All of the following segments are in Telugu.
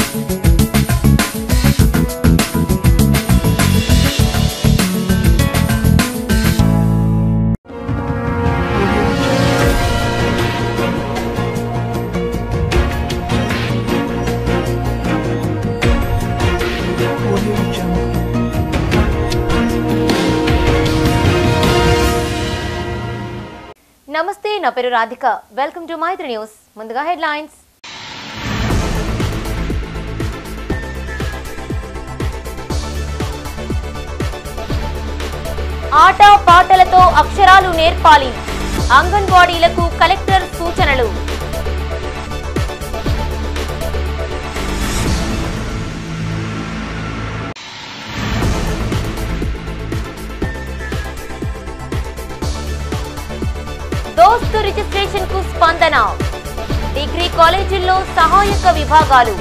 నమస్తే నా పేరు Radhika welcome to Maitri news ముందుగా హెడ్లైన్స్ ఆట పాటలతో అక్షరాలు నేర్పాలి అంగన్వాడీలకు కలెక్టర్ సూచనలు దోస్తు రిజిస్ట్రేషన్ కు స్పందన డిగ్రీ కాలేజీల్లో సహాయక విభాగాలు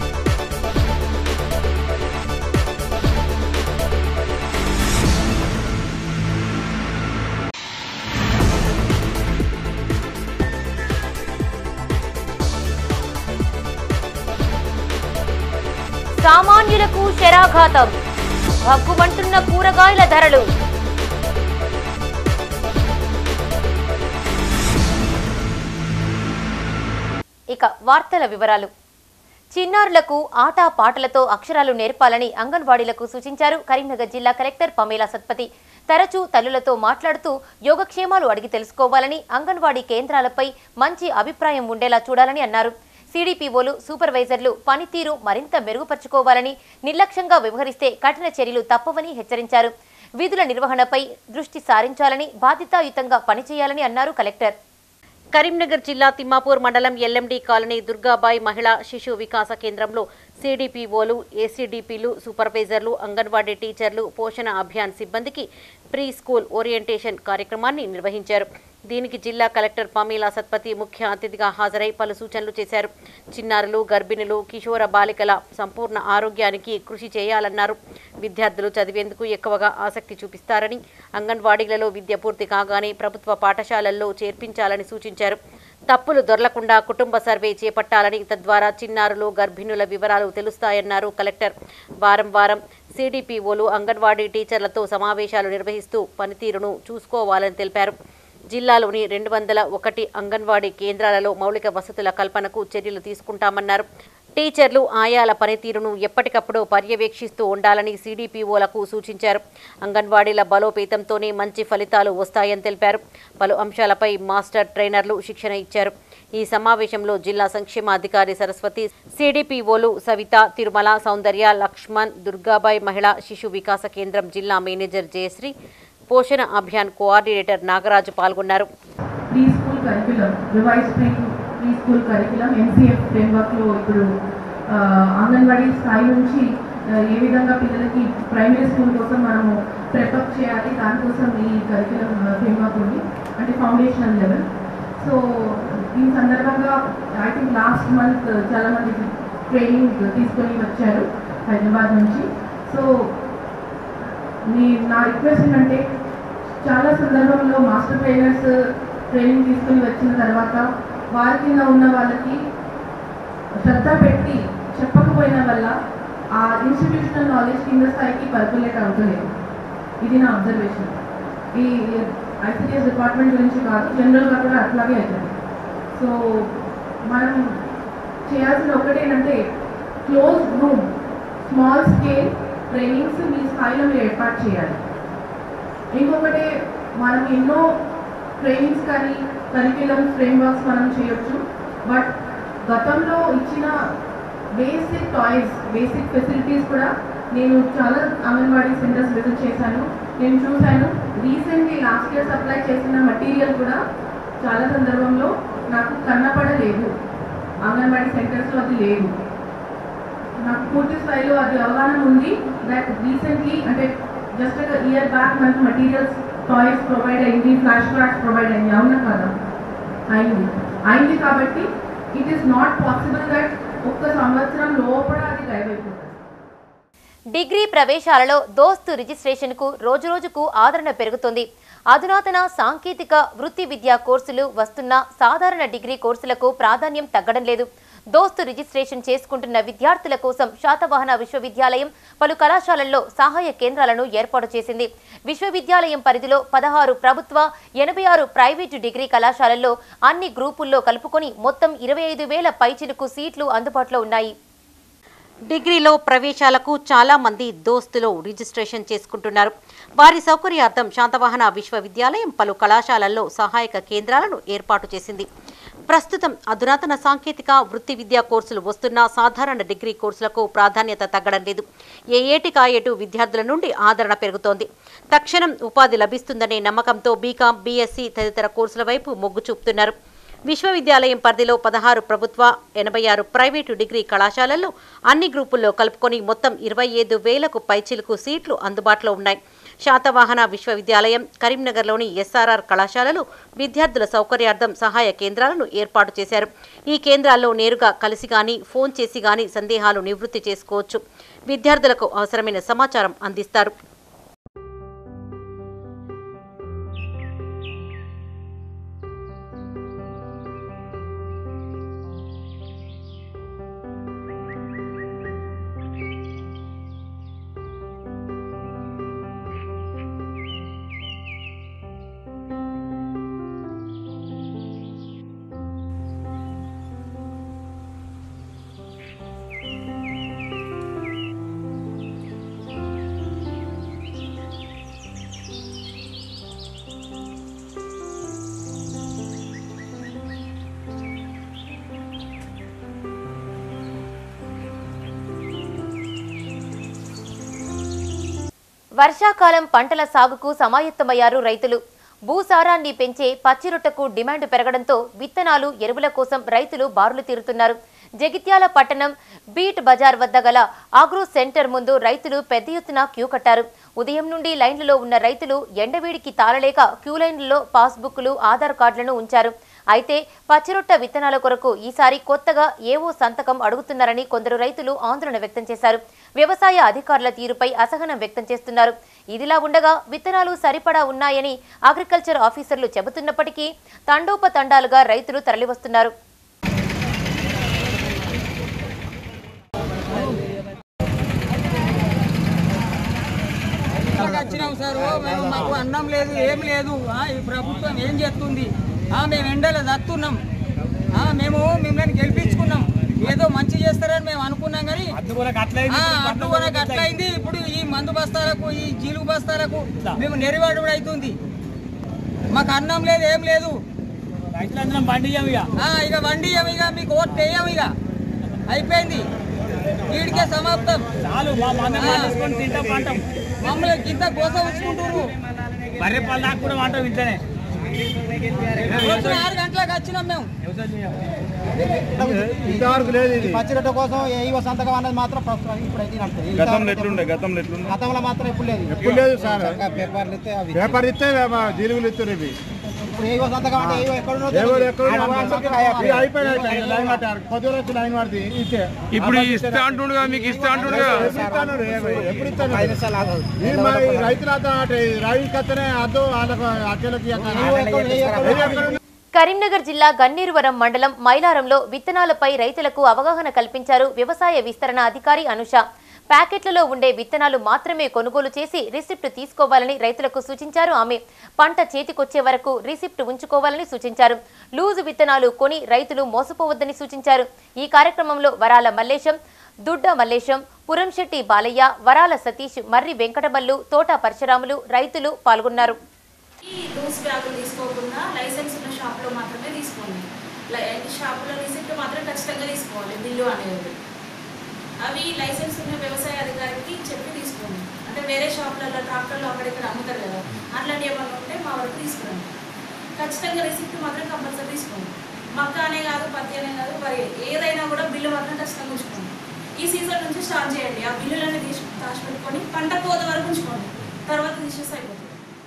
సామాన్యులకు శరాఘాతం భగ్గుమంటున్న కూరగాయల ధరలు ఇక వార్తల వివరాలు చిన్నారులకు ఆట పాటలతో అక్షరాలు నేర్పాలని అంగన్వాడీలకు సూచించారు కరీంనగర్ జిల్లా కలెక్టర్ పమేలా సత్పతి తరచూ తల్లులతో మాట్లాడుతూ యోగక్షేమాలు అడిగి తెలుసుకోవాలని అంగన్వాడీ కేంద్రాలపై మంచి అభిప్రాయం ఉండేలా చూడాలని అన్నారు సిడిపిఓలు సూపర్వైజర్లు పనితీరు మరింత మెరుగుపరుచుకోవాలని నిర్లక్ష్యంగా వ్యవహరిస్తే కఠిన చర్యలు తప్పవని హెచ్చరించారు విధుల నిర్వహణపై దృష్టి సారించాలని బాధ్యతాయుతంగా పనిచేయాలని అన్నారు కలెక్టర్ కరీంనగర్ జిల్లా తిమ్మాపూర్ మండలం ఎల్ఎండి కాలనీ దుర్గాబాయి మహిళా శిశు వికాస కేంద్రంలో సిడిపిఓలు ఏసీడీపీలు సూపర్వైజర్లు అంగన్వాడీ టీచర్లు పోషణ అభియాన్ సిబ్బందికి ప్రీ స్కూల్ ఓరియంటేషన్ కార్యక్రమాన్ని నిర్వహించారు దీనికి జిల్లా కలెక్టర్ పమీలా సత్పతి ముఖ్య అతిథిగా హాజరై పలు సూచనలు చేశారు చిన్నారులు గర్భిణులు కిషోర బాలికల సంపూర్ణ ఆరోగ్యానికి కృషి చేయాలన్నారు విద్యార్థులు చదివేందుకు ఎక్కువగా ఆసక్తి చూపిస్తారని అంగన్వాడీలలో విద్య పూర్తి కాగానే ప్రభుత్వ పాఠశాలల్లో చేర్పించాలని సూచించారు తప్పులు దొరలకుండా కుటుంబ సర్వే చేపట్టాలని తద్వారా చిన్నారులు గర్భిణుల వివరాలు తెలుస్తాయన్నారు కలెక్టర్ వారం వారం సిడిపిఓలు అంగన్వాడీ టీచర్లతో సమావేశాలు నిర్వహిస్తూ పనితీరును చూసుకోవాలని తెలిపారు జిల్లాలోని రెండు వందల ఒకటి అంగన్వాడీ కేంద్రాలలో మౌలిక వసతుల కల్పనకు చర్యలు తీసుకుంటామన్నారు టీచర్లు ఆయాల పనితీరును ఎప్పటికప్పుడు పర్యవేక్షిస్తూ ఉండాలని సిడిపిఓలకు సూచించారు అంగన్వాడీల బలోపేతంతోనే మంచి ఫలితాలు వస్తాయని తెలిపారు పలు అంశాలపై మాస్టర్ ట్రైనర్లు శిక్షణ ఇచ్చారు ఈ సమావేశంలో జిల్లా సంక్షేమాధికారి సరస్వతి సిడిపిఓలు సవిత తిరుమల సౌందర్య లక్ష్మణ్ దుర్గాబాయ్ మహిళా శిశు వికాస కేంద్రం జిల్లా మేనేజర్ జయశ్రీ పోషణ అభియాన్ కోఆర్డినేటర్ నాగరాజు పాల్గొన్నారు pre school curriculum revise pre pre school curriculum MCF ఫ్రేమ్వర్క్లో ఇప్పుడు ఆ, అంగన్వాడీ స్థాయి నుంచి ఆ, ఏ విధంగా పిల్లలకి ప్రైమరీ స్కూల్ కోసం మనము ప్రిపేర్ చేయాలి దానికోసం ఈ కరికులం ఫ్రేమ్వర్క్ ఉంది అంటే ఫౌండేషనల్ లెవెల్ సో దీని సందర్భంగా ఐ థింక్ లాస్ట్ మంత్ చాలా మంది ట్రైనింగ్ తీసుకొని వచ్చారు హైదరాబాద్ నుంచి సో మీ నా రిక్వెస్ట్ ఏంటంటే చాలా సందర్భంలో మాస్టర్ ట్రైనర్స్ ట్రైనింగ్ తీసుకుని వచ్చిన తర్వాత వారి కింద ఉన్న వాళ్ళకి శ్రద్ధ పెట్టి చెప్పకపోయిన వల్ల ఆ ఇన్స్టిట్యూషనల్ నాలెడ్జ్ కింద స్థాయికి పర్కులేట్ అవుతలేదు ఇది నా అబ్జర్వేషన్ ఈ ఐసీడీఎస్ డిపార్ట్మెంట్ గురించి కాదు జనరల్గా కూడా అట్లాగే అవుతుంది సో మనం చేయాల్సిన ఒకటేంటంటే close room small scale trainings మీ స్థాయిలో మీరు ఏర్పాటు చేయాలి ఇంకొకటి మనం ఎన్నో ట్రైనింగ్స్ కానీ కరిక్యులం ఫ్రేమ్వర్క్స్ మనం చేయొచ్చు బట్ గతంలో ఇచ్చిన బేసిక్ టాయ్స్ బేసిక్ ఫెసిలిటీస్ కూడా నేను చాలా అంగన్వాడీ సెంటర్స్ విజిట్ చేశాను నేను చూశాను రీసెంట్లీ లాస్ట్ ఇయర్ సప్లై చేసిన మటీరియల్ కూడా చాలా సందర్భంలో నాకు కన్నపడలేదు అంగన్వాడీ సెంటర్స్లో అది లేదు నాకు పూర్తి స్థాయిలో అది అవగాహన ఉంది దట్ రీసెంట్లీ అంటే జస్ట్ ఒక ఇయర్ బ్యాక్ మనకు మటీరియల్స్ టాయ్స్ ప్రొవైడ్ అయింది ఫ్లాష్ కార్డ్స్ ప్రొవైడ్ అయింది అవునా కదా అయింది అయింది కాబట్టి it is not possible that ఒక్క సంవత్సరం లోపల అది గైడ్ అయిపోతుంది డిగ్రీ ప్రవేశాలలో దోస్తు రిజిస్ట్రేషన్కు రోజురోజుకు ఆదరణ పెరుగుతుంది అధునాతన సాంకేతిక వృత్తి విద్యా కోర్సులు వస్తున్న సాధారణ డిగ్రీ కోర్సులకు ప్రాధాన్యం తగ్గడం లేదు దోస్తు రిజిస్ట్రేషన్ చేసుకుంటున్న విద్యార్థుల కోసం శాతవాహన విశ్వవిద్యాలయం పలు కళాశాలల్లో సహాయ కేంద్రాలను ఏర్పాటు చేసింది విశ్వవిద్యాలయం పరిధిలో పదహారు ప్రభుత్వ ఎనభై ఆరు ప్రైవేటు డిగ్రీ కళాశాలల్లో అన్ని గ్రూపుల్లో కలుపుకొని మొత్తం ఇరవై ఐదు వేల పైచిలుకు సీట్లు అందుబాటులో ఉన్నాయి డిగ్రీలో ప్రవేశాలకు చాలా మంది దోస్తులో రిజిస్ట్రేషన్ చేసుకుంటున్నారు వారి సౌకర్యార్థం శాతవాహన విశ్వవిద్యాలయం పలు కళాశాలల్లో సహాయక కేంద్రాలను ఏర్పాటు చేసింది ప్రస్తుతం అధునాతన సాంకేతిక వృత్తి విద్యా కోర్సులు వస్తున్న సాధారణ డిగ్రీ కోర్సులకు ప్రాధాన్యత తగ్గడం లేదు ఏ ఏటికా ఏటు విద్యార్థుల నుండి ఆదరణ పెరుగుతోంది తక్షణం ఉపాధి లభిస్తుందనే నమ్మకంతో బీకాం బీఎస్సీ తదితర కోర్సుల వైపు మొగ్గు చూపుతున్నారు విశ్వవిద్యాలయం పరిధిలో పదహారు ప్రభుత్వ ఎనభై ఆరు ప్రైవేటు డిగ్రీ కళాశాలల్లో అన్ని గ్రూపుల్లో కలుపుకొని మొత్తం ఇరవై ఐదు వేలకు పైచిలుకు సీట్లు అందుబాటులో ఉన్నాయి శాతవాహన విశ్వవిద్యాలయం కరీంనగర్లోని ఎస్ఆర్ఆర్ కళాశాలలు విద్యార్థుల సౌకర్యార్థం సహాయ కేంద్రాలను ఏర్పాటు చేశారు ఈ కేంద్రాల్లో నేరుగా కలిసి గాని ఫోన్ చేసి గాని సందేహాలు నివృత్తి చేసుకోవచ్చు విద్యార్థులకు అవసరమైన సమాచారం అందిస్తారు వర్షాకాలం పంటల సాగుకు సమాయత్తమయ్యారు రైతులు భూసారాన్ని పెంచే పచ్చిరొట్టకు డిమాండ్ పెరగడంతో విత్తనాలు ఎరువుల కోసం రైతులు బారులు తీరుతున్నారు జగిత్యాల పట్టణం బీట్ బజార్ వద్ద గల ఆగ్రో సెంటర్ ముందు రైతులు పెద్ద ఎత్తున క్యూ కట్టారు ఉదయం నుండి లైన్లలో ఉన్న రైతులు ఎండవేడికి తాళలేక క్యూ లైన్లలో పాస్బుక్లు ఆధార్ కార్డులను ఉంచారు అయితే పచ్చిరొట్ట విత్తనాల కొరకు ఈసారి కొత్తగా ఏవో సంతకం అడుగుతున్నారని కొందరు రైతులు ఆందోళన వ్యక్తం చేశారు వ్యవసాయ అధికారుల తీరుపై అసహనం వ్యక్తం చేస్తున్నారు ఇదిలా ఉండగా విత్తనాలు సరిపడా ఉన్నాయని అగ్రికల్చర్ ఆఫీసర్లు చెబుతున్నప్పటికీ తండోపతండాలుగా రైతులు తరలివస్తున్నారు ఇక్కడికి వచ్చినాం సార్ ఓ మేము మాకు అన్నం లేదు ఏం లేదు ఆ, ఈ ప్రభుత్వం ఏం చేస్తుంది ఆ, మేము ఎండలో దత్తున్నాం ఆ, మేము మిమ్మల్ని గెలిపించుకున్నాం ఏదో మంచి చేస్తారని మేము అనుకున్నాం కానీ ఆ, అడ్డుకోనకు అట్లయింది ఇప్పుడు ఈ మందు బస్తాలకు ఈ జీలుగు బస్తాలకు మేము నెరివాడు అవుతుంది మాకు అన్నం లేదు ఏం లేదు ఆ, ఇక వండి ఇక మీకు ఓట్ వేయం ఇక అయిపోయింది వీడికే సమాప్తం మమ్మల్ని కింద గోస ఉంచుకుంటారు బర్రె పాలు నాకు కూడా వాంటాం ఇంట్లోనే పొద్దున ఆరు గంటలకు వచ్చినాం మేము ఇంతవరకు లేదు ఇది పచ్చిరొట్ట కోసం ఏ సంతకం అన్నది మాత్రం ప్రస్తుతం ఇప్పుడైతే నడుస్తుంది. ఈ గతంలో సారి ఎట్లుండే గతంలో ఎట్లుండే గతంలో మాత్రం ఎప్పుడు లేదు ఎప్పుడు లేదు సార్ ఇంకా పేపర్లు ఇస్తే అవి పేపర్ ఇస్తే జీలుగులు ఇస్తారు ఇవి ఇప్పుడు ఏ సంతకం అంటే ఏ ఎక్కడ ఉన్నదో ఎవరు తెలియదు. ఎక్కడ ఆ వాట్సాప్ ఇది అయిపోయినాయి లైన్ లైన్ కట్టారు పొద్దున వచ్చి లైన్ పడుతుంది ఇచ్చే ఇప్పుడు ఇస్తా అంటుండగా మీకు ఇస్తా అంటుండగా ఎప్పుడు ఇస్తాను ఎప్పుడు ఇస్తాను ఐదు నిమిషాలు ఆగు. ఈ మరి రైతులు అతను రైతు కత్తనే అద్దు వాళ్ళకు అక్కలకి ఏ ఎక్కడ- ఏ ఎక్కడ- కరీంనగర్ జిల్లా గన్నీరువరం మండలం మైలారంలో విత్తనాలపై రైతులకు అవగాహన కల్పించారు వ్యవసాయ విస్తరణ అధికారి అనుష ప్యాకెట్లలో ఉండే విత్తనాలు మాత్రమే కొనుగోలు చేసి రిసిప్ట్ తీసుకోవాలని రైతులకు సూచించారు ఆమె పంట చేతికొచ్చే వరకు రిసిప్ట్ ఉంచుకోవాలని సూచించారు లూజు విత్తనాలు కొని రైతులు మోసపోవద్దని సూచించారు ఈ కార్యక్రమంలో వరాల మల్లేశం దుడ్డ మల్లేశం పురంశెట్టి బాలయ్య వరాల సతీష్ మర్రి వెంకటమల్లు తోట పరశురాములు రైతులు పాల్గొన్నారు ఈ లూజ్ బ్యాగులు తీసుకోకుండా లైసెన్స్ ఉన్న షాప్లో మాత్రమే తీసుకోండి లై- షాపులో రిసిప్ట్ మాత్రం ఖచ్చితంగా తీసుకోవాలి బిల్లు అనేది అవి లైసెన్స్ ఉన్న వ్యవసాయ అధికారికి చెప్పి తీసుకోండి అంటే వేరే షాపులలో ట్రాక్టర్లు అక్కడిక్కడ అమ్ముతారు కదా అట్లాంటి ఏమన్నా ఉంటే మా వరకు తీసుకురండి ఖచ్చితంగా రిసిప్ట్ మాత్రం కంపల్సరీ తీసుకోండి మక్క అనే కాదు పత్తి అనే కాదు మరి ఏదైనా కూడా బిల్లు మాత్రం ఖచ్చితంగా ఉంచుకోండి ఈ సీజన్ నుంచి స్టార్ట్ చేయండి ఆ బిల్లులన్నీ తీసి దాచిపెట్టుకొని పంట కోత వరకు ఉంచుకోండి తర్వాత తీసేసి అయిపోతుంది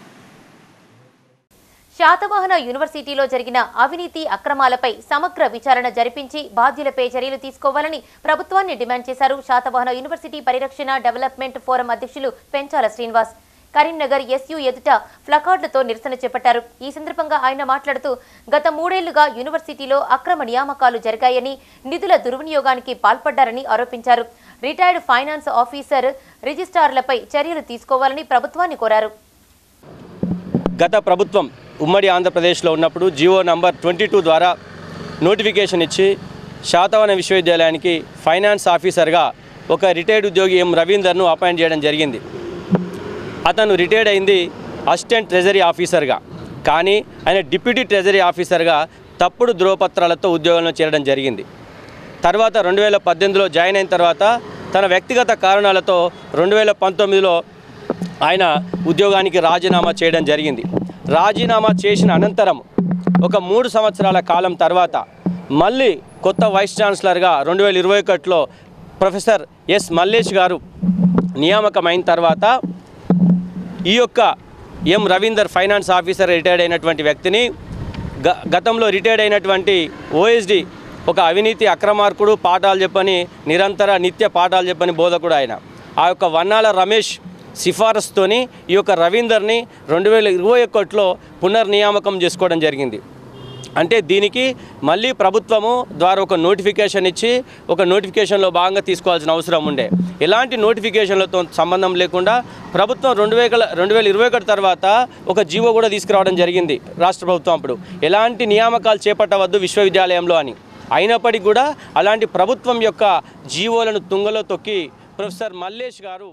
శాతవాహన యూనివర్సిటీలో జరిగిన అవినీతి అక్రమాలపై సమగ్ర విచారణ జరిపించి బాధ్యులపై చర్యలు తీసుకోవాలని ప్రభుత్వాన్ని డిమాండ్ చేశారు శాతవాహన యూనివర్సిటీ పరిరక్షణ డెవలప్మెంట్ ఫోరం అధ్యక్షులు పెంచాల శ్రీనివాస్ కరీంనగర్ ఎస్యు ఎదుట ప్లకార్డులతో నిరసన చేపట్టారు ఈ సందర్భంగా ఆయన మాట్లాడుతూ గత మూడేళ్లుగా యూనివర్సిటీలో అక్రమ నియామకాలు జరిగాయని నిధుల దుర్వినియోగానికి పాల్పడ్డారని ఆరోపించారు రిటైర్డ్ ఫైనాన్స్ ఆఫీసర్ రిజిస్ట్రార్లపై చర్యలు తీసుకోవాలని ప్రభుత్వాన్ని కోరారు గత ప్రభుత్వం ఉమ్మడి ఆంధ్రప్రదేశ్లో ఉన్నప్పుడు జియో నంబర్ ట్వంటీ టూ ద్వారా నోటిఫికేషన్ ఇచ్చి శాతవన విశ్వవిద్యాలయానికి ఫైనాన్స్ ఆఫీసర్గా ఒక రిటైర్డ్ ఉద్యోగి ఎం రవీందర్ను అపాయింట్ చేయడం జరిగింది అతను రిటైర్డ్ అయింది అసిస్టెంట్ ట్రెజరీ ఆఫీసర్గా కానీ ఆయన డిప్యూటీ ట్రెజరీ ఆఫీసర్గా తప్పుడు ధ్రువపత్రాలతో ఉద్యోగంలో చేరడం జరిగింది తర్వాత రెండు వేల పద్దెనిమిదిలో జాయిన్ అయిన తర్వాత తన వ్యక్తిగత కారణాలతో రెండు వేల పంతొమ్మిదిలో ఆయన ఉద్యోగానికి రాజీనామా చేయడం జరిగింది రాజీనామా చేసిన అనంతరం ఒక మూడు సంవత్సరాల కాలం తర్వాత మళ్ళీ కొత్త వైస్ ఛాన్సలర్గా రెండు వేల ఇరవై ఒకటిలో ప్రొఫెసర్ ఎస్ మల్లేష్ గారు నియామకమైన తర్వాత ఈ యొక్క M Ravinder finance officer retired అయినటువంటి వ్యక్తిని గ గతంలో రిటైర్డ్ అయినటువంటి ఓఎస్డి ఒక అవినీతి అక్రమార్కుడు పాఠాలు చెప్పని నిరంతర నిత్య పాఠాలు చెప్పని బోధకుడు ఆయన ఆ యొక్క వన్నాల రమేష్ సిఫారసుతోని ఈ యొక్క రవీందర్ని రెండు వేల ఇరవై ఒకటిలో పునర్నియామకం చేసుకోవడం జరిగింది అంటే దీనికి మళ్ళీ ప్రభుత్వము ద్వారా ఒక నోటిఫికేషన్ ఇచ్చి ఒక నోటిఫికేషన్లో భాగంగా తీసుకోవాల్సిన అవసరం ఉండే ఎలాంటి నోటిఫికేషన్లతో సంబంధం లేకుండా ప్రభుత్వం రెండు వేల రెండు వేల ఇరవై ఒకటి తర్వాత ఒక జీవో కూడా తీసుకురావడం జరిగింది రాష్ట్ర ప్రభుత్వం అప్పుడు ఎలాంటి నియామకాలు చేపట్టవద్దు విశ్వవిద్యాలయంలో అని అయినప్పటికీ కూడా అలాంటి ప్రభుత్వం యొక్క జీవోలను తుంగలో తొక్కి ప్రొఫెసర్ మల్లేష్ గారు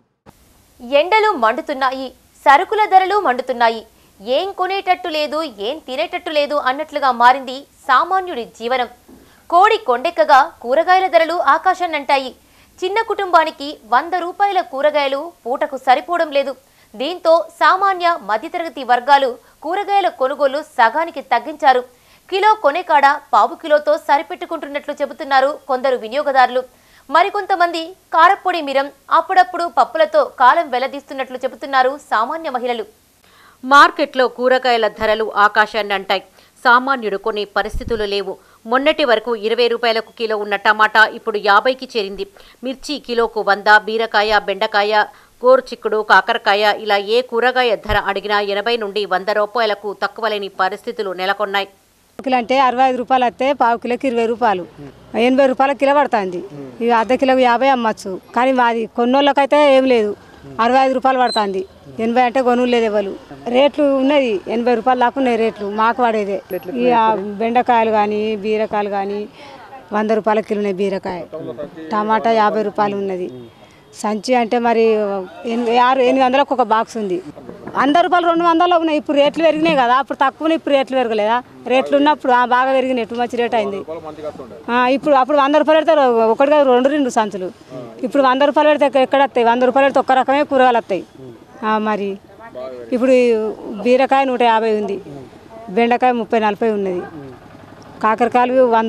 ఎండలు మండుతున్నాయి సరుకుల ధరలు మండుతున్నాయి ఏం కొనేటట్టు లేదు ఏం తినేటట్టు లేదు అన్నట్లుగా మారింది సామాన్యుడి జీవనం కోడి కొండెక్కగా కూరగాయల ధరలు ఆకాశాన్నంటాయి చిన్న కుటుంబానికి వంద రూపాయల కూరగాయలు పూటకు సరిపోవడం లేదు దీంతో సామాన్య మధ్యతరగతి వర్గాలు కూరగాయల కొనుగోలు సగానికి తగ్గించారు కిలో కొనేకాడ పావు కిలోతో సరిపెట్టుకుంటున్నట్లు చెబుతున్నారు కొందరు వినియోగదారులు మరికొంతమంది కారప్పొడి మిరం అప్పుడప్పుడు పప్పులతో కాలం వెల్లదీస్తున్నట్లు చెబుతున్నారు సామాన్య మహిళలు మార్కెట్లో కూరగాయల ధరలు ఆకాశాన్ని అంటాయి సామాన్యుడు కొనే పరిస్థితులు లేవు మొన్నటి వరకు ఇరవై రూపాయలకు కిలో ఉన్న టమాటా ఇప్పుడు యాభైకి చేరింది మిర్చి కిలోకు వంద బీరకాయ బెండకాయ గోరుచిక్కుడు కాకరకాయ ఇలా ఏ కూరగాయ ధర అడిగినా ఎనభై నుండి వంద రూపాయలకు తక్కువ లేని పరిస్థితులు నెలకొన్నాయి కిలో అంటే అరవై ఐదు రూపాయలు వస్తే పావు కిలోకి ఇరవై రూపాయలు ఎనభై రూపాయల కిలో పడుతుంది ఇక అర్ధ కిలోకి యాభై అమ్మచ్చు కానీ మాది కొన్నోళ్ళకైతే ఏం లేదు అరవై ఐదు రూపాయలు పడుతుంది ఎనభై అంటే కొనుగోలు లేదు ఎవరు రేట్లు ఉన్నది ఎనభై రూపాయలు దాకా ఉన్నాయి రేట్లు మాకు పడేదే ఇక బెండకాయలు కానీ బీరకాయలు కానీ వంద రూపాయల కిలో ఉన్నాయి బీరకాయ టమాటా యాభై రూపాయలు ఉన్నది సంచి అంటే మరి ఎనిమిది ఆరు ఎనిమిది వందలకు ఒక బాక్స్ ఉంది వంద రూపాయలు రెండు వందలు ఉన్నాయి ఇప్పుడు రేట్లు పెరిగినాయి కదా అప్పుడు తక్కువ ఇప్పుడు రేట్లు పెరగలేదా రేట్లు ఉన్నప్పుడు ఆ, బాగా పెరిగినాయి టూ మంచి రేట్ అయింది ఆ, ఇప్పుడు అప్పుడు వంద రూపాయలు పెడితే ఒకటి కాదు రెండు రెండు సంచులు ఇప్పుడు వంద రూపాయలు పెడితే ఎక్క- ఎక్కడ వస్తాయి వంద రూపాయలు పెడితే ఒక్క రకమే కూరగాయలు వస్తాయి ఆ, మరి ఇప్పుడు ఈ బీరకాయ నూట యాభై ఉంది బెండకాయ ముప్పై నలభై ఉన్నది కాకరకాయలు వంద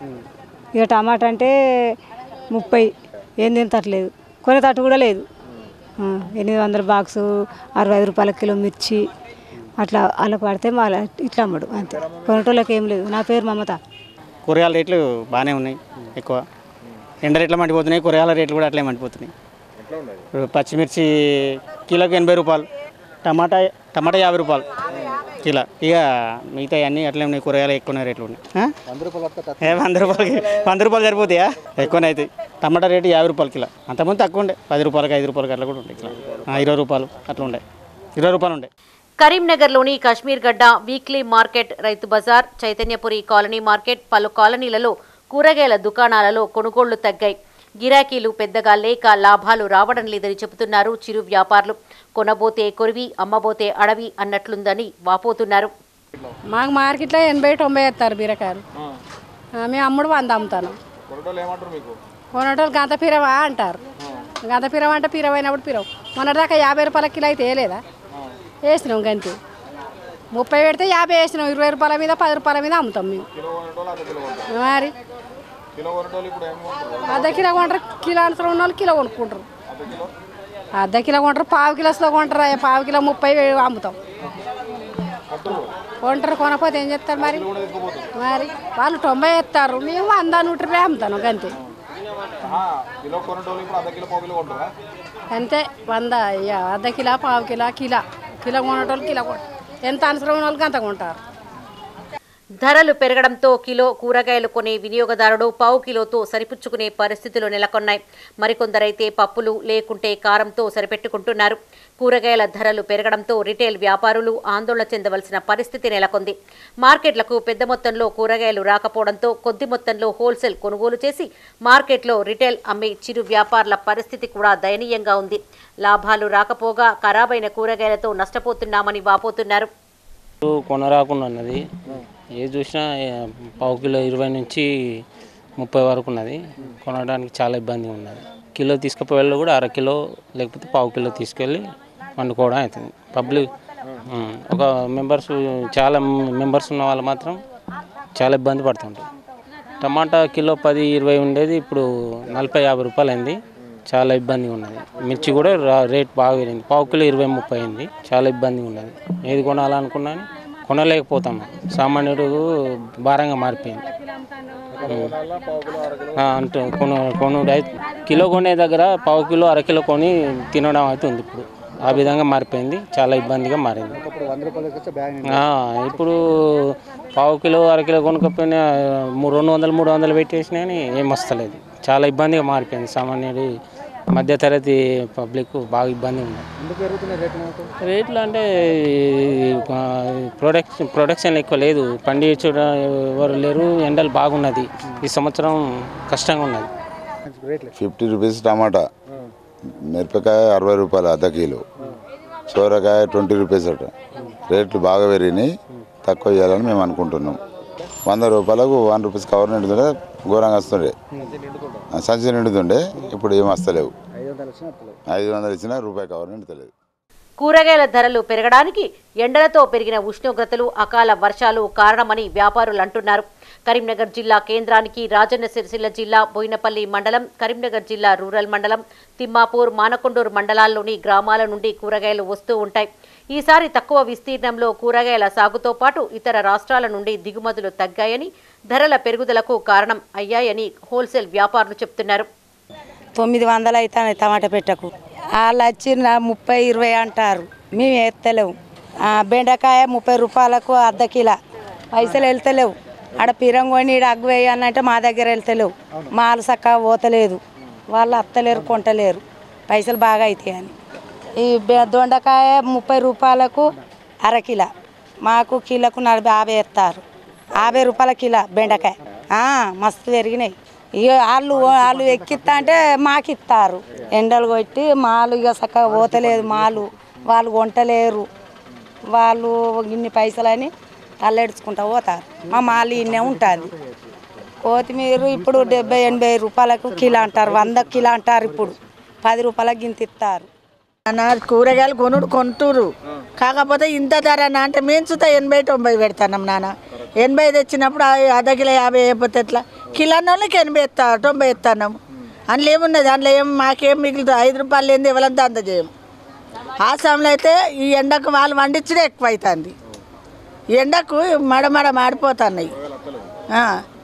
ఇక టమాటా అంటే ముప్పై ఏం తింటట్లేదు కొనేటట్టు కూడా లేదు ఆ, ఎనిమిది వందల బాక్సు అరవై ఐదు రూపాయల కిలో మిర్చి అట్లా వాళ్ళకి పడితే మా ఇట్లా అమ్మడు అంతే కొనేటోళ్ళకి ఏం లేదు నా పేరు మమత కూరగాయల రేట్లు బాగానే ఉన్నాయి ఎక్కువ ఎండ రేట్లు మండిపోతున్నాయి కూరగాయల రేట్లు కూడా అట్లే మండిపోతున్నాయి ఇప్పుడు పచ్చిమిర్చి కిలోకి ఎనభై రూపాయలు టమాటా టమాటా యాభై రూపాయలు కిలో ఇక మిగతా అన్నీ అట్లే ఉన్నాయి కూరగాయలు ఎక్కువ రేట్లు ఉన్నాయి ఆ? ఏ వంద రూపాయలకి వంద రూపాయలు సరిపోతాయా ఎక్కువనే అవుతాయి టమాటా రేటు యాభై రూపాయలు కిలో అంతకుముందు తక్కువ ఉండే పది రూపాయలకి ఐదు రూపాయలకి అట్లా కూడా ఉంటాయి కిలో ఆ, ఇరవై రూపాయలు అట్లా ఉండే ఇరవై రూపాయలు ఉండే కరీంనగర్లోని కాశ్మీర్ గడ్డ వీక్లీ మార్కెట్ రైతు బజార్ చైతన్యపురి కాలనీ మార్కెట్ పలు కాలనీలలో కూరగాయల దుకాణాలలో కొనుగోళ్లు తగ్గాయి గిరాకీలు పెద్దగా లేక లాభాలు రావడం లేదని చెబుతున్నారు చిరు వ్యాపారులు కొనబోతే కొరివి అమ్మబోతే అడవి అన్నట్లుందని వాపోతున్నారు మాకు మార్కెట్లో ఎనభై తొంభై వేస్తారు బీరకాయలు ఆ, మేము అమ్ముడు వంద అమ్ముతాను కొనటోళ్ళు గంత పిరవా అంటారు గంత పిరవ అంటే పిరవ అయినప్పుడు పిరవ మొన్నటిదాకా యాభై రూపాయల కిలో అయితే వేయలేదా వేసినాం గంతే ముప్పై పెడితే యాభై వేసినాం ఇరవై రూపాయల మీద పది రూపాయల మీద అమ్ముతాం మేము మరి అర్ధ కిలో కొంటారు కిలో అంతరం ఉన్న వాళ్ళు కిలో కొనుక్కుంటారు అర్ధ కిలో కొంటారు పావు కిలోస్తో కొంటారు ఆ పావు కిలో ముప్పై వే- అమ్ముతాం కొంటారు కొనకపోతే ఏం చేస్తారు మరి మరి వాళ్ళు తొంభై ఎత్తారు మేము వంద నూట రూపాయలు అమ్ముతాను అంతే కిలో కొనటోళ్ళు ఇప్పుడు అర్ధ కిలో పావు కిలో కొంటారా అంతే వంద ఇక అర్ధ కిలో పావు కిలో కిలో కిలో కొనేటోళ్ళు కిలో కొన ఎంత అవసరం ఉన్న వాళ్ళకి అంత కొంటారు ధరలు పెరగడంతో కిలో కూరగాయలు కొనే వినియోగదారుడు పావు కిలోతో సరిపుచ్చుకునే పరిస్థితులు నెలకొన్నాయి మరికొందరైతే పప్పులు లేకుంటే కారంతో సరిపెట్టుకుంటున్నారు కూరగాయల ధరలు పెరగడంతో రిటైల్ వ్యాపారులు ఆందోళన చెందవలసిన పరిస్థితి నెలకొంది మార్కెట్లకు పెద్ద మొత్తంలో కూరగాయలు రాకపోవడంతో కొద్ది మొత్తంలో హోల్సేల్ కొనుగోలు చేసి మార్కెట్లో రిటైల్ అమ్మే చిరు వ్యాపారుల పరిస్థితి కూడా దయనీయంగా ఉంది లాభాలు రాకపోగా ఖరాబైన కూరగాయలతో నష్టపోతున్నామని వాపోతున్నారు కొనరాకుండా ఉన్నది ఏది చూసినా ఏ, పావు కిలో ఇరవై నుంచి ముప్పై వరకు ఉన్నది కొనడానికి చాలా ఇబ్బంది ఉన్నది కిలో తీసుకుపోయే కూడా అర కిలో లేకపోతే పావు కిలో తీసుకెళ్ళి వండుకోవడం అవుతుంది పబ్లిక్ ఉమ్, ఒక మెంబర్స్ చాలా మెంబర్స్ ఉన్న వాళ్ళు మాత్రం చాలా ఇబ్బంది పడుతుంటారు టమాటా కిలో పది ఇరవై ఉండేది ఇప్పుడు నలభై యాభై రూపాయలు అయింది చాలా ఇబ్బందిగా ఉన్నది మిర్చి కూడా రా- రేట్ బాగా పెరిగింది పావు కిలో ఇరవై ముప్పై అయింది చాలా ఇబ్బందిగా ఉన్నది ఏది కొనాలనుకున్నా కొనలేకపోతాం సామాన్యుడు భారంగా మారిపోయింది ఆ, అంటూ కొను కొను కిలో కొనే దగ్గర పావు కిలో అర కిలో కొని తినడం అవుతుంది ఇప్పుడు ఆ విధంగా మారిపోయింది చాలా ఇబ్బందిగా మారింది ఆ, ఇప్పుడు పావు కిలో అర కిలో కొనుక్కపోయినా మూడు రెండు వందలు మూడు వందలు పెట్టేసినా కానీ ఏం వస్తలేదు చాలా ఇబ్బందిగా మారిపోయింది సామాన్యుడు మధ్యతరగతి పబ్లిక్ బాగా ఇబ్బంది ఉంది ఎందుకు పెరుగుతున్నాయి రేట్లు రేట్లు అంటే ప్రొడక్షన్ ప్రొడక్షన్ ఎక్కువ లేదు పండించడం ఎవరు లేరు ఎండలు బాగున్నది ఈ సంవత్సరం కష్టంగా ఉన్నది ఫిఫ్టీ రూపీస్ టమాటా మిరపకాయ అరవై రూపాయలు అర్ధ కిలో సోరకాయ ట్వంటీ రూపీస్ అట రేట్లు బాగా పెరిగినాయి తక్కువ చేయాలని మేము అనుకుంటున్నాం వంద రూపాయలకు వన్ రూపీస్ కవర్ నిండుతుండే ఘోరంగా వస్తుండే ఆ, సంచి నిండుతుండే ఇప్పుడు ఏం వస్తలేవు ఐదు వందలు వచ్చినా వస్తలేవు. ఐదు వందలు ఇచ్చినా రూపాయి కవర్ నిండుతలేదు కూరగాయల ధరలు పెరగడానికి ఎండలతో పెరిగిన ఉష్ణోగ్రతలు అకాల వర్షాలు కారణమని వ్యాపారులు అంటున్నారు కరీంనగర్ జిల్లా కేంద్రానికి రాజన్న సిరిసిల్ల జిల్లా బోయినపల్లి మండలం కరీంనగర్ జిల్లా రూరల్ మండలం తిమ్మాపూర్ మానకొండూరు మండలాల్లోని గ్రామాల నుండి కూరగాయలు వస్తూ ఉంటాయి ఈసారి తక్కువ విస్తీర్ణంలో కూరగాయల సాగుతో పాటు ఇతర రాష్ట్రాల నుండి దిగుమతులు తగ్గాయని ధరల పెరుగుదలకు కారణం అయ్యాయని హోల్సేల్ వ్యాపారులు చెప్తున్నారు తొమ్మిది వందలు అవుతాయి టమాటా పెట్టకు వాళ్ళు వచ్చి నా ముప్పై ఇరవై అంటారు మేము ఎత్తలేవు ఆ, బెండకాయ ముప్పై రూపాయలకు అర్ధ కిలో పైసలు వెళ్తలేవు ఆడ పిరం కొని ఈడ అగ్గు వేయాలంటే మా దగ్గర వెళ్తలేవు మాలు చక్కగా పోతలేదు వాళ్ళు అత్తలేరు కొంటలేరు పైసలు బాగా అవుతాయి అని ఈ బె- దొండకాయ ముప్పై రూపాయలకు అర కిలో మాకు కిలోకు నలభై యాభై ఎత్తారు యాభై రూపాయల కిలో బెండకాయ ఆ, మస్తు పెరిగినాయి ఇక వాళ్ళు వాళ్ళు ఎక్కిస్తా అంటే మాకు ఇస్తారు ఎండలు కొట్టి మాలు ఇక చక్కగా పోతలేదు మాలు వాళ్ళు కొంటలేరు వాళ్ళు ఇన్ని పైసలని తల్లెడుచుకుంటా పోతారు మా మాలు ఇన్నే ఉంటుంది కొత్తిమీర ఇప్పుడు డెబ్బై ఎనభై రూపాయలకు కిలో అంటారు వంద కిలో అంటారు ఇప్పుడు పది రూపాయలకు గింత ఇస్తారు నా కూరగాయలు కొనుడు కొంటురు కాకపోతే ఇంత ధర అంటే మేము చూస్తే ఎనభై తొంభై పెడతాం నాన్న ఎనభై తెచ్చినప్పుడు ఆ అర్ధ కిలో యాభై అయిపోతే ఎట్లా కిలో వాళ్ళకి ఎనభై ఎత్తా తొంభై ఎత్తాను అందులో ఏమున్నది అందులో ఏం మాకేం మిగులుతుంది ఐదు రూపాయలు ఏంది ఎవరంతా అంత చేయం ఆ సమయంలో అయితే ఈ ఎండకు వాళ్ళు వండించడే ఎక్కువ అవుతుంది ఈ ఎండకు మడమడ మాడిపోతున్నాయి ఆ.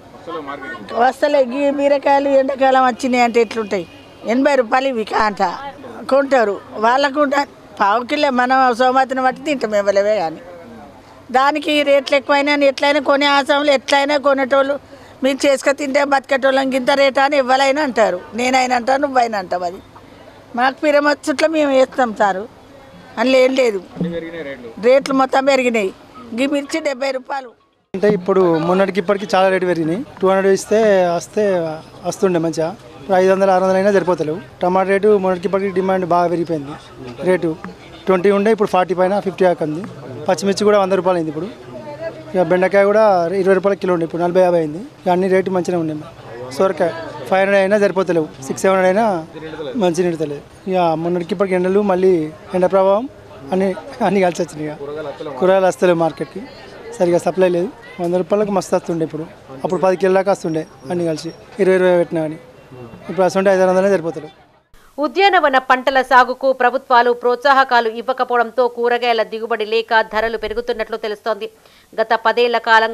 వస్తలే ఈ బీరకాయలు ఎండాకాలం వచ్చినాయి అంటే ఎట్లుంటాయి ఎనభై రూపాయలు ఇవి కాంట కొంటారు వాళ్ళకు ఉంట- పావు కిలో మనం సోమతిని బట్టి తింటాం ఇవ్వలేవే కానీ దానికి రేట్లు ఎక్కువైనా ఎట్లయినా కొనే ఆశంలో ఎట్లయినా కొనేటోళ్ళు మీరు చేసుక తింటే బతికేటోళ్ళకి ఇంత రేటా అని ఇవ్వలైనా అంటారు నేనైనా అంటా నువ్వైనా అంటావు అది మాకు పిరమచ్చుట్లో మేము వేస్తాం సారు అందులో ఏం లేదు రేట్లు మొత్తం పెరిగినాయి ఈ మిర్చి డెబ్బై రూపాయలు అంటే ఇప్పుడు మొన్నటికి ఇప్పటికి చాలా రేటు పెరిగినాయి టూ హండ్రెడ్ ఇస్తే వస్తే వస్తుండే మంచిగా ఇప్పుడు ఐదు వందలు ఆరు వందలు అయినా సరిపోతలేవు టమాటా రేటు మొన్నటికి ఇప్పటికి డిమాండ్ బాగా పెరిగిపోయింది రేటు ట్వంటీ ఉండే ఇప్పుడు ఫార్టీ పైన ఫిఫ్టీ ఉంది పచ్చిమిర్చి కూడా వంద రూపాయలు అయింది ఇప్పుడు ఇక బెండకాయ కూడా ఇరవై రూపాయల కిలో ఉండే ఇప్పుడు నలభై యాభై అయింది ఇక అన్ని రేటు మంచిగా ఉన్నాయి సొరకాయ ఫైవ్ హండ్రెడ్ అయినా సరిపోతలేవు సిక్స్ సెవెన్ హండ్రెడ్ అయినా మంచి నిడతలేదు ఇక మొన్నటికి ఇప్పటికి ఎండలు మళ్ళీ ఎండ ప్రభావం అన్ని అన్ని కలిసి వచ్చినాయి ఇక కూరగాయలు వస్తలేవు మార్కెట్కి సరిగా సప్లై లేదు వంద రూపాయలకు మస్తు వస్తుండే ఇప్పుడు అప్పుడు పది కిలో దాకా వస్తుండే అన్ని కలిసి ఇరవై ఇరవై పెట్టినా కానీ ఇప్పుడు వస్తుంటే ఐదు వందలే సరిపోతారు ఉద్యానవన పంటల సాగుకు ప్రభుత్వాలు ప్రోత్సాహకాలు ఇవ్వకపోవడంతో కూరగాయల దిగుబడి లేక ధరలు పెరుగుతున్నట్లు తెలుస్తోంది గత పదేళ్ల కాలంగా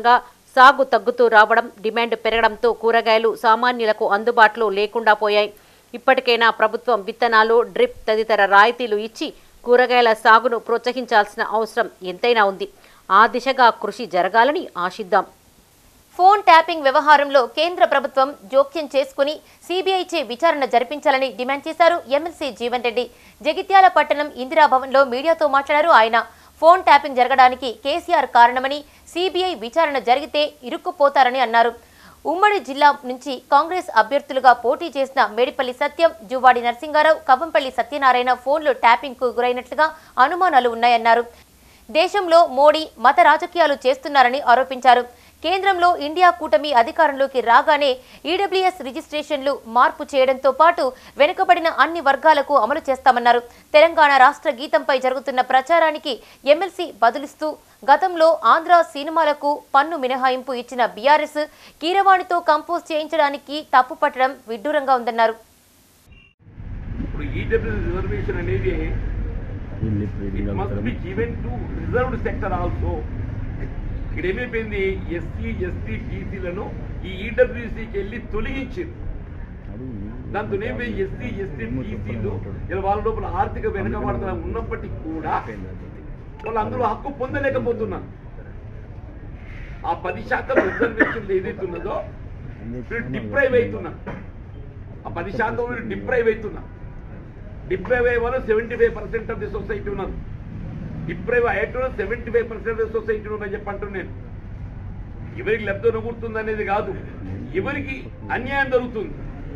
సాగు తగ్గుతూ రావడం డిమాండ్ పెరగడంతో కూరగాయలు సామాన్యులకు అందుబాటులో లేకుండా పోయాయి ఇప్పటికైనా ప్రభుత్వం విత్తనాలు డ్రిప్ తదితర రాయితీలు ఇచ్చి కూరగాయల సాగును ప్రోత్సహించాల్సిన అవసరం ఎంతైనా ఉంది ఆ దిశగా కృషి జరగాలని ఆశిద్దాం ఫోన్ ట్యాపింగ్ వ్యవహారంలో కేంద్ర ప్రభుత్వం జోక్యం చేసుకుని సీబీఐచే విచారణ జరిపించాలని డిమాండ్ చేశారు ఎమ్మెల్సీ జీవన్ రెడ్డి జగిత్యాల పట్టణం ఇందిరాభవన్లో మీడియాతో మాట్లాడారు ఆయన ఫోన్ ట్యాపింగ్ జరగడానికి కేసీఆర్ కారణమని సీబీఐ విచారణ జరిగితే ఇరుక్కుపోతారని అన్నారు ఉమ్మడి జిల్లా నుంచి కాంగ్రెస్ అభ్యర్థులుగా పోటీ చేసిన మేడిపల్లి సత్యం జువాడి నరసింగారావు కవ్వంపల్లి సత్యనారాయణ ఫోన్లు ట్యాపింగ్కు గురైనట్లుగా అనుమానాలు ఉన్నాయన్నారు దేశంలో మోడీ మత రాజకీయాలు చేస్తున్నారని ఆరోపించారు కేంద్రంలో ఇండియా కూటమి అధికారంలోకి రాగానే ఈడబ్ల్యూఎస్ రిజిస్ట్రేషన్లు మార్పు చేయడంతో పాటు వెనుకబడిన అన్ని వర్గాలకు అమలు చేస్తామన్నారు తెలంగాణ రాష్ట్ర గీతంపై జరుగుతున్న ప్రచారానికి ఎమ్మెల్సీ బదులిస్తూ గతంలో ఆంధ్ర సినిమాలకు పన్ను మినహాయింపు ఇచ్చిన బీఆర్ఎస్ కీరవాణితో కంపోజ్ చేయించడానికి తప్పు పట్టడం విడ్డూరంగా ఉందన్నారు ఇప్పుడు ఈడబ్ల్యూ రిజర్వేషన్ అనేది it must be given to reserved sector also ఇక్కడ ఏమైపోయింది ఎస్సీ ఎస్టీ బీసీలను ఈ ఈడబ్ల్యూసీకి వెళ్ళి తొలగించారు దాంతో ఏమైంది ఎస్సీ ఎస్టీ బీసీలు ఇలా వాళ్ళ లోపల ఆర్థిక వెనుకబడతనం ఉన్నప్పటికీ కూడా వాళ్ళు అందులో హక్కు పొందలేకపోతున్నారు ఆ పది శాతం రిజర్వేషన్ ఏదైతే ఉన్నదో వీళ్ళు డిప్రైవ్ అవుతున్నారు ఆ పది శాతం వీళ్ళు డిప్రైవ్ అవుతున్నారు డిప్రైవ్ అయ్యే వాళ్ళు seventy five percent of the society ఉన్నారు డిప్రైవ్ అయ్యేటోళ్ళు seventy five percent of society ఉందని చెప్పంటున్నాను నేను ఎవరికి లబ్ధి నగురుతుంది అనేది కాదు ఎవరికి అన్యాయం జరుగుతుంది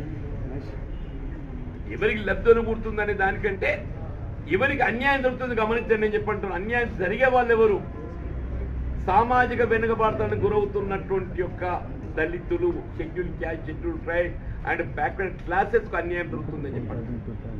ఎవరికి లబ్ధి నగురుతుంది అనే దానికంటే ఎవరికి అన్యాయం జరుగుతుంది గమనించండి నేను చెప్పంటున్నాను అన్యాయం జరిగే వాళ్ళు ఎవరు సామాజిక వెనుకబాటుతానికి గురవుతున్నటువంటి యొక్క దళితులు schedule caste schedule tribe and backward classes కు అన్యాయం జరుగుతుందని చెప్పండి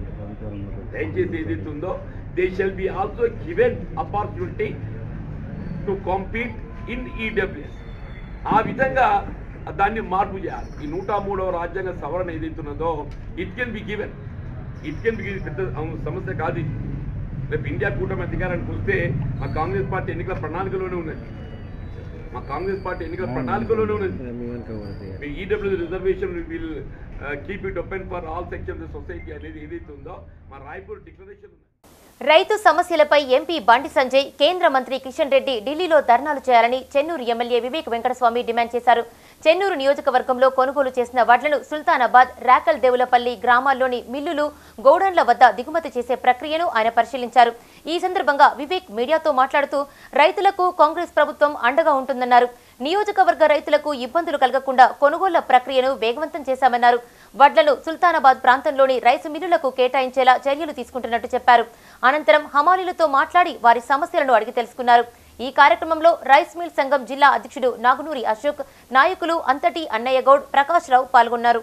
దయచేసి ఏదైతే ఉందో they shall be also given opportunity to compete in EWS ఆ విధంగా దాన్ని మార్పు చేయాలి ఈ నూట మూడవ రాజ్యాంగ సవరణ ఏదైతే ఉన్నదో it can be given it can be పెద్ద సమస్య కాదు ఇది రేపు ఇండియా కూటమి అధికారానికి వస్తే మా కాంగ్రెస్ పార్టీ ఎన్నికల ప్రణాళికలోనే ఉన్నది మా కాంగ్రెస్ పార్టీ ఎన్నికల ప్రణాళికలోనే ఉన్నది EWS reservation will keep it open for all sections society అనేది ఏదైతే ఉందో మా రాయపూర్ డిక్లరేషన్ ఉంది రైతు సమస్యలపై ఎంపీ బండి సంజయ్ కేంద్ర మంత్రి కిషన్ రెడ్డి ఢిల్లీలో ధర్నాలు చేయాలని చెన్నూరు ఎమ్మెల్యే వివేక్ వెంకటస్వామి డిమాండ్ చేశారు చెన్నూరు నియోజకవర్గంలో కొనుగోలు చేసిన వడ్లను సుల్తానాబాద్ రాకల్ దేవులపల్లి గ్రామాల్లోని మిల్లులు గౌడన్ల వద్ద దిగుమతి చేసే ప్రక్రియను ఆయన పరిశీలించారు ఈ సందర్భంగా వివేక్ మీడియాతో మాట్లాడుతూ రైతులకు కాంగ్రెస్ ప్రభుత్వం అండగా ఉంటుందన్నారు నియోజకవర్గ రైతులకు ఇబ్బందులు కలగకుండా కొనుగోళ్ల ప్రక్రియను వేగవంతం చేశామన్నారు వడ్లను సుల్తానాబాద్ ప్రాంతంలోని రైసు మిల్లులకు కేటాయించేలా చర్యలు తీసుకుంటున్నట్టు చెప్పారు అనంతరం హమాలీలతో మాట్లాడి వారి సమస్యలను అడిగి తెలుసుకున్నారు ఈ కార్యక్రమంలో రైస్ మిల్ సంఘం జిల్లా అధ్యక్షుడు నాగునూరి అశోక్ నాయకులు అంతటి అన్నయ్య గౌడ్ ప్రకాష్ రావు పాల్గొన్నారు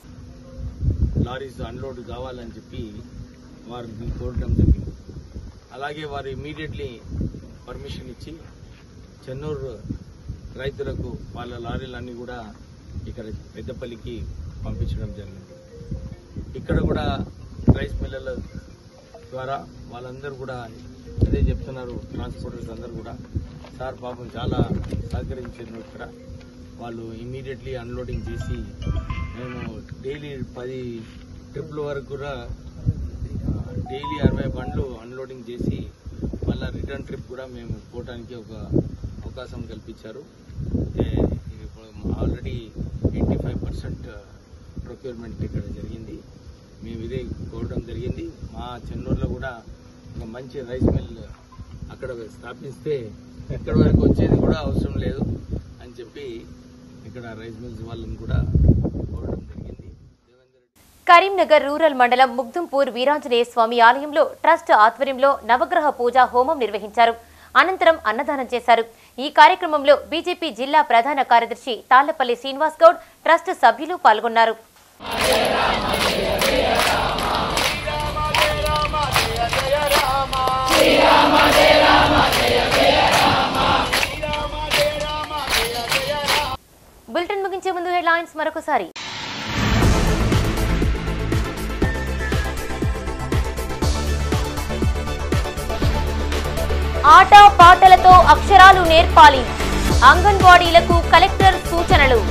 లారీస్ అన్లోడ్ కావాలని చెప్పి వారిని కోరడం జరిగింది అలాగే వారు ఇమీడియట్లీ పర్మిషన్ ఇచ్చి చెన్నూరు రైతులకు వాళ్ళ లారీలన్నీ కూడా ఇక్కడ పెద్దపల్లికి పంపించడం జరిగింది ఇక్కడ కూడా రైస్ మిల్లల ద్వారా వాళ్ళందరూ కూడా అదే చెప్తున్నారు ట్రాన్స్పోర్టర్స్ అందరూ కూడా సార్ పాపం చాలా సహకరించారు ఇక్కడ వాళ్ళు ఇమీడియట్లీ అన్లోడింగ్ చేసి మేము డైలీ పది ట్రిప్ల వరకు కూడా డైలీ అరవై బండ్లు అన్లోడింగ్ చేసి మళ్ళీ రిటర్న్ ట్రిప్ కూడా మేము పోవడానికి ఒక అవకాశం కల్పించారు అయితే ఇప్పుడు already eighty five percent procurement ఇక్కడ జరిగింది మేము ఇదే కోరడం జరిగింది మా చెన్నూరులో కూడా ఒక మంచి రైస్ మిల్ అక్కడ స్థాపిస్తే ఎక్కడి వరకు వచ్చేది కూడా అవసరం లేదు అని చెప్పి ఇక్కడ రైస్ మిల్స్ వాళ్ళని కూడా కోరడం జరిగింది కరీంనగర్ రూరల్ మండలం ముగ్దుంపూర్ వీరాంజనేయ స్వామి ఆలయంలో ట్రస్ట్ ఆధ్వర్యంలో నవగ్రహ పూజ హోమం నిర్వహించారు అనంతరం అన్నదానం చేశారు ఈ కార్యక్రమంలో బీజేపీ జిల్లా ప్రధాన కార్యదర్శి తాళ్లపల్లి శ్రీనివాస్ గౌడ్ ట్రస్ట్ సభ్యులు పాల్గొన్నారు బులెటిన్ ముగించే ముందు హెడ్లైన్స్ మరొకసారి ఆట పాటలతో అక్షరాలు నేర్పాలి అంగన్వాడీలకు కలెక్టర్ సూచనలు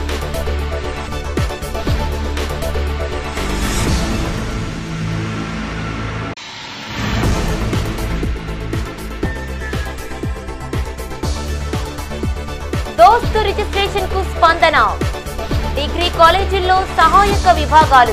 దోస్తు రిజిస్ట్రేషన్ కు స్పందన డిగ్రీ కాలేజీల్లో సహాయక విభాగాలు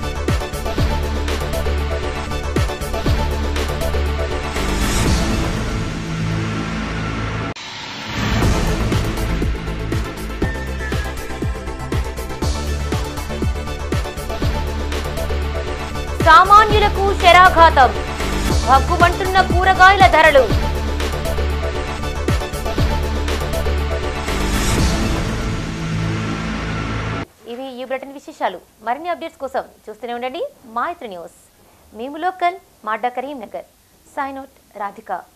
సామాన్యులకు శరాఘాతం భగ్గుమంటున్న కూరగాయల ధరలు ఇవి ఈ బ్రిటన్ విశేషాలు మరిన్ని అప్డేట్స్ కోసం చూస్తూనే ఉండండి మా ఇత్ర న్యూస్ మేము లోకల్ మాడ్డా కరీంనగర్ సైనోట్ రాధిక